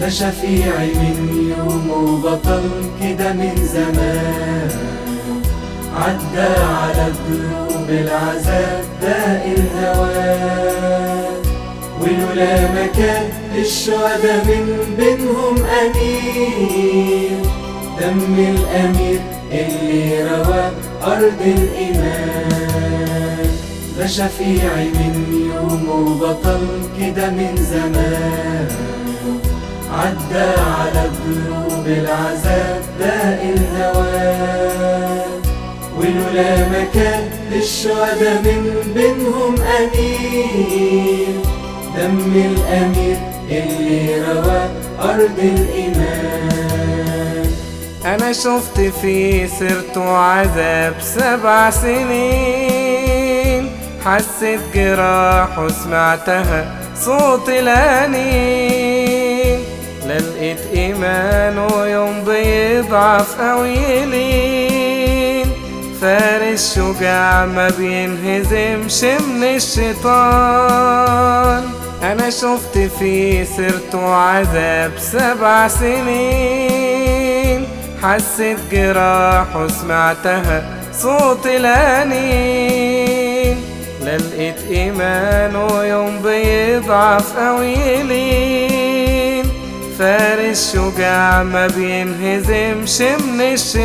ده شفيعي من يوم وبطل كده من زمان عدى على الدروب العذاب داء الهوان ولولا مكان للشهداء من بينهم أمير دم الأمير اللي روى أرض الإيمان ده شفيعي من يوم وبطل كده من زمان عدى على الدروب العذاب داء الهوان ولولا مكان للشهداء من بينهم أمير دم الأمير اللي روى أرض الإيمان أنا شفت في سيرته عذاب سبع سنين حسيت جراح وسمعتها صوت الأنين لا لقيت إيمانه يوم بيضعف أو يلين فارس شجاع ما بينهزمش من الشيطان أنا شفت في سيرته عذاب سبع سنين حسيت جراح وسمعتها صوت الأنين لا لقيت إيمانه يوم بيضعف أو يلين فارس شجاع ما بينهزمش من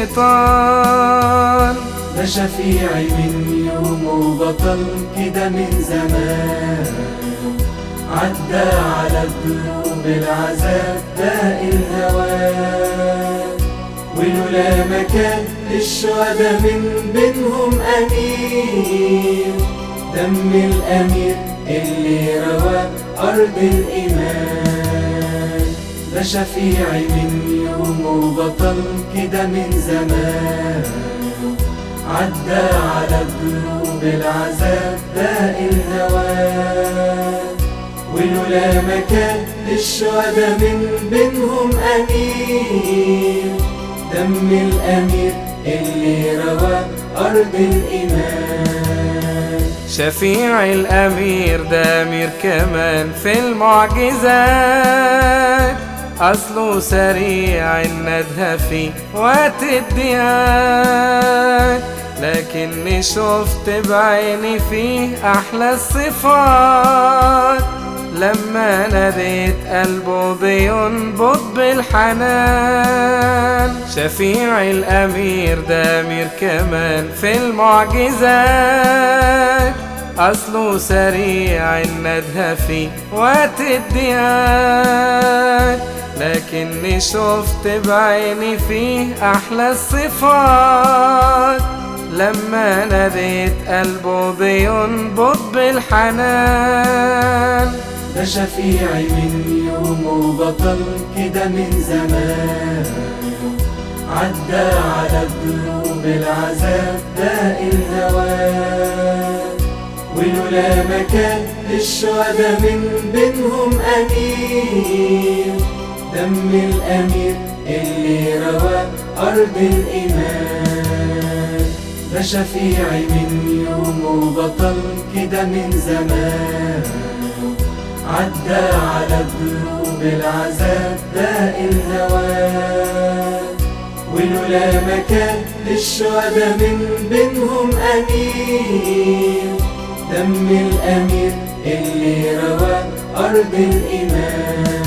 الشيطان ده شفيعي من يوم وبطل كده من زمان عدى على الدروب العذاب داء الهوان ولولا مكان للشهداء من بينهم أمير دم الأمير اللي روى أرض الإيمان ده شفيعي من يوم وبطل كده من زمان عدى على الدروب العذاب داء الهوان ولولا مكان للشهداء من بينهم أمير دم الأمير اللي روى أرض الإيمان شفيع الأمير ده أمير كمان في المعجزات أصله سريع الندهة في وقت الديان لكني شفت بعيني فيه أحلى الصفات لما ناديت قلبه بينبض بالحنان شفيع الأمير ده أمير كمان في المعجزات أصله سريع الندهة في وقت الديان لكني شفت بعيني فيه أحلى الصفات لما ناديت قلبه بينبض بالحنان ده شفيعي من يوم وبطل كده من زمان عدى على الدروب العذاب داء الهوان ولولا مكان للشهداء من بينهم أمير دم الأمير اللي روى أرض الإيمان ده شفيعي من يوم وبطل كده من زمان عدى على الدروب العذاب داء الهوان ولولا مكان للشهداء من بينهم أمير دم الأمير اللي روى أرض الإيمان